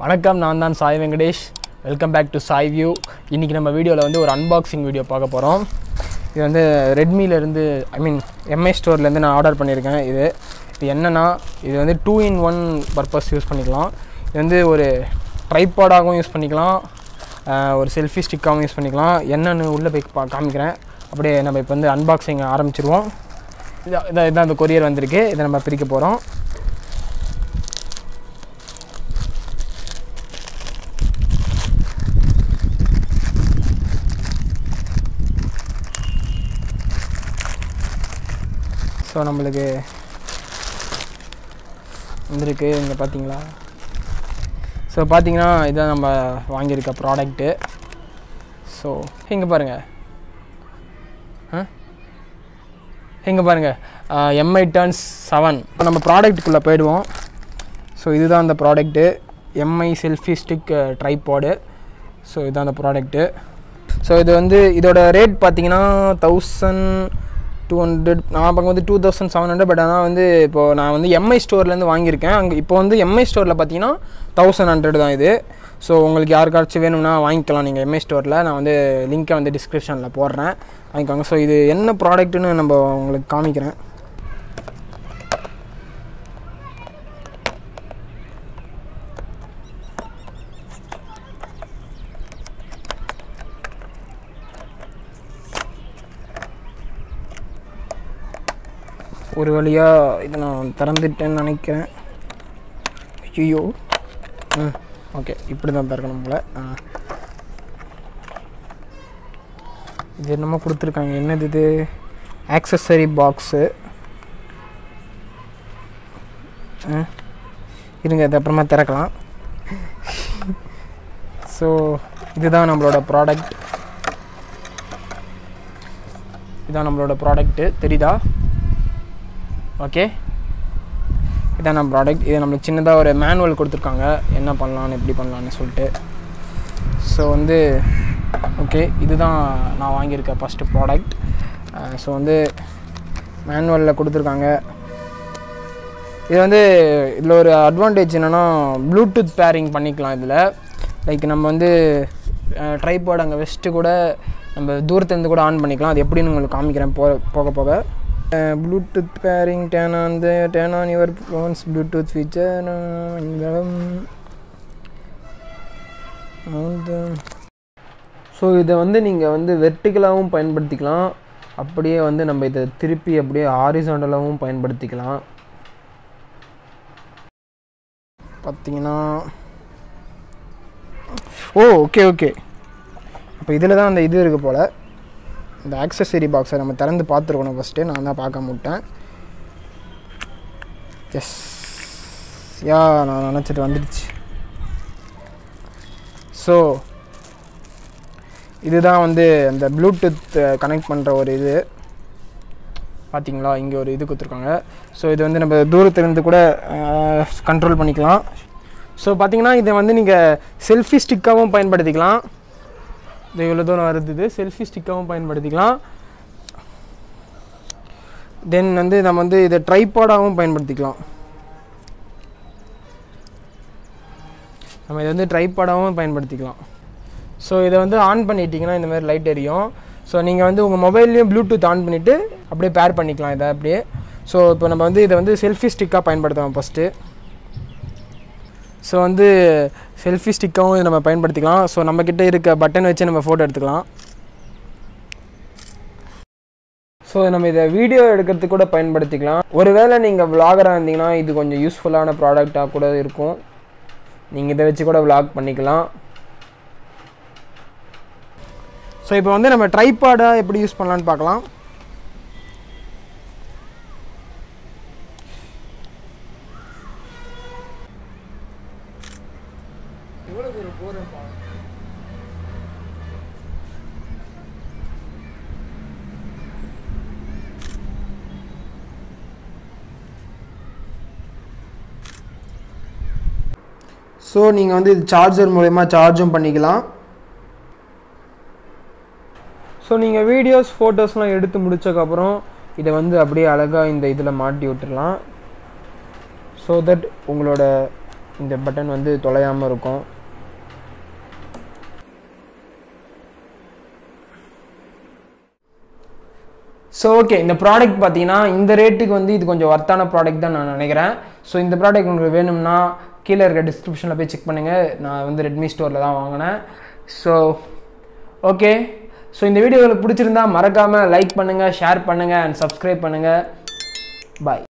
வணக்கம் நான் தான் Sai Venkatesh welcome back to Sai view இன்றைக்கி நம்ம வீடியோவில் வந்து ஒரு அன்பாக்சிங் வீடியோ பார்க்க போகிறோம் இது வந்து ரெட்மிலேருந்து ஐ மீன் எம்ஐ ஸ்டோர்லேருந்து நான் ஆர்டர் பண்ணியிருக்கேன் இது இது என்னென்னா இது வந்து two in one purpose use பண்ணிக்கலாம் இது வந்து ஒரு ட்ரைபாடாகவும் யூஸ் பண்ணிக்கலாம் ஆஹ் ஒரு செல்ஃபி ஸ்டிக்காகவும் யூஸ் பண்ணிக்கலாம் என்னென்னு உள்ளே போய் பா காமிக்கிறேன் அப்படியே நம்ம இப்போ வந்து அன்பாக்சிங் ஆரம்பிச்சிருவோம் இதான் இதான் இதான் அந்த கொரியர் வந்திருக்கு இதை நம்ம பிரிக்க போகிறோம் ஸோ நம்மளுக்கு வந்திருக்கு இங்கே பார்த்தீங்களா ஸோ பார்த்தீங்கன்னா இதான் நம்ம வாங்கியிருக்க ப்ராடக்ட்டு ஸோ இங்கே பாருங்கள் ஆ இங்கே பாருங்கள் எம்ஐ டர்ன்ஸ் செவன் நம்ம ப்ராடக்ட்டுக்குள்ளே போயிடுவோம் ஸோ இதுதான் அந்த product MI selfie stick tripod so இதுதான் அந்த ப்ராடக்ட்டு ஸோ இது வந்து இதோட ரேட் பார்த்தீங்கன்னா தௌசண்ட் டூ ஹண்ட்ரட் நான் பக்கம் வந்து two thousand seven hundred but ஆனால் வந்து இப்போது நான் வந்து எம்ஐ ஸ்டோர்லேருந்து வாங்கியிருக்கேன் அங்கே இப்போ வந்து எம்ஐ ஸ்டோரில் பார்த்தீங்கன்னா தௌசண்ட் ஹண்ட்ரட் தான் இது ஸோ உங்களுக்கு யாருக்காச்சும் வேணும்னா வாங்கிக்கலாம் நீங்கள் எம்ஐ ஸ்டோரில் நான் வந்து லிங்க்கை வந்து டிஸ்கிரிப்ஷனில் போடுறேன் வாங்கிக்கோங்க ஸோ இது என்ன ப்ராடக்ட்டுன்னு நம்ம உங்களுக்கு காமிக்கிறேன் ஒரு வழியாக இதை நான் திறந்துட்டேன்னு நினைக்கிறேன் ஐயோ ம் ஓகே இப்படி தான் திறக்கணும் போல் ஆ இது என்னமோ கொடுத்துருக்காங்க என்னது இது ஆக்சஸரி பாக்ஸு இருங்க இது அப்புறமா திறக்கலாம் ஸோ இதுதான் நம்மளோட ப்ராடக்ட் இதான் நம்மளோட ப்ராடக்ட்டு தெரியுதா ஓகே இதான் நம்ம ப்ராடக்ட் இது நம்மளுக்கு சின்னதாக ஒரு மேனுவல் கொடுத்துருக்காங்க என்ன பண்ணலான்னு எப்படி பண்ணலான்னு சொல்லிட்டு ஸோ வந்து ஓகே இதுதான் நான் வாங்கியிருக்க ஃபஸ்ட்டு ப்ராடக்ட் ஸோ வந்து மேனுவலில் கொடுத்துருக்காங்க இது வந்து இதில் ஒரு அட்வான்டேஜ் என்னென்னா ப்ளூடூத் பேரிங் பண்ணிக்கலாம் இதில் லைக் நம்ம வந்து ட்ரைபாட் அங்கே வச்சுட்டு கூட நம்ம தூரத்துலேருந்து கூட ஆன் பண்ணிக்கலாம் அது எப்படின்னு உங்களுக்கு காமிக்கிறேன் போ போக போக bluetooth pairing turn on the turn on your phones bluetooth feature so இதை வந்து நீங்கள் வந்து வெர்டிக்கலாகவும் பயன்படுத்திக்கலாம் அப்படியே வந்து நம்ம இதை திருப்பி அப்படியே ஆரிசாண்டலாகவும் பயன்படுத்திக்கலாம் பார்த்தீங்கன்னா ஓ ஓகே ஓகே அப்போ இதில் தான் அந்த இது இருக்குது போல் இந்த ஆக்சஸரி பாக்ஸை நம்ம திறந்து பார்த்துருக்கணும் ஃபஸ்ட்டு நான் தான் பார்க்க முட்டேன் எஸ் யா நான் நினச்சிட்டு வந்துடுச்சு ஸோ இதுதான் வந்து அந்த ப்ளூடூத் கனெக்ட் பண்ணுற ஒரு இது பார்த்தீங்களா இங்கே ஒரு இது கொடுத்துருக்காங்க ஸோ இது வந்து நம்ம தூரத்துலேருந்து கூட கண்ட்ரோல் பண்ணிக்கலாம் ஸோ பார்த்தீங்கன்னா இதை வந்து நீங்கள் செல்ஃபி ஸ்டிக்காகவும் பயன்படுத்திக்கலாம் இது இவ்வளோ தூரம் வருது இது செல்ஃபி ஸ்டிக்காகவும் பயன்படுத்திக்கலாம் தென் வந்து நம்ம வந்து இதை ட்ரைபாடாகவும் பயன்படுத்திக்கலாம் நம்ம இதை வந்து ட்ரைபாடாகவும் பயன்படுத்திக்கலாம் ஸோ இதை வந்து ஆன் பண்ணிட்டீங்கன்னா இந்த மாதிரி லைட் எரியும் ஸோ நீங்கள் வந்து உங்கள் மொபைல்லையும் ப்ளூடூத் ஆன் பண்ணிவிட்டு அப்படியே பேர் பண்ணிக்கலாம் இதை அப்படியே ஸோ இப்போ நம்ம வந்து இதை வந்து செல்ஃபி ஸ்டிக்காக பயன்படுத்தலாம் ஃபஸ்ட்டு ஸோ வந்து செல்ஃபி ஸ்டிக்காகவும் நம்ம பயன்படுத்திக்கலாம் ஸோ நம்மக்கிட்ட இருக்க பட்டன் வச்சு நம்ம ஃபோட்டோ எடுத்துக்கலாம் ஸோ நம்ம இதை வீடியோ எடுக்கிறதுக்கு கூட பயன்படுத்திக்கலாம் ஒருவேளை நீங்கள் விலாகராக இருந்தீங்கன்னா இது கொஞ்சம் யூஸ்ஃபுல்லான ப்ராடக்டாக கூட இருக்கும் நீங்கள் இதை வச்சு கூட விலாக் பண்ணிக்கலாம் ஸோ இப்போ வந்து நம்ம ட்ரைபாடாக எப்படி யூஸ் பண்ணலான்னு பார்க்கலாம் ஸோ நீங்கள் வந்து இது சார்ஜர் மூலயமா சார்ஜும் பண்ணிக்கலாம் ஸோ நீங்கள் வீடியோஸ் ஃபோட்டோஸ்லாம் எடுத்து முடிச்சக்கப்புறம் இதை வந்து அப்படியே அழகாக இந்த இதில் மாட்டி விட்டுறலாம் ஸோ தட் உங்களோட இந்த பட்டன் வந்து தொலையாமல் இருக்கும் ஸோ ஓகே இந்த ப்ராடக்ட் பார்த்தீங்கன்னா இந்த ரேட்டுக்கு வந்து இது கொஞ்சம் ஒர்த்தான ப்ராடக்ட் தான் நான் நினைக்கிறேன் ஸோ இந்த ப்ராடக்ட் உங்களுக்கு வேணும்னா கீழே இருக்க டிஸ்கிரிப்ஷனில் போய் செக் பண்ணுங்கள் நான் வந்து ரெட்மி ஸ்டோரில் தான் வாங்கினேன் ஸோ ஓகே ஸோ இந்த வீடியோ உங்களுக்கு பிடிச்சிருந்தா மறக்காமல் லைக் பண்ணுங்கள் ஷேர் பண்ணுங்கள் அண்ட் சப்ஸ்கிரைப் பண்ணுங்கள் பாய்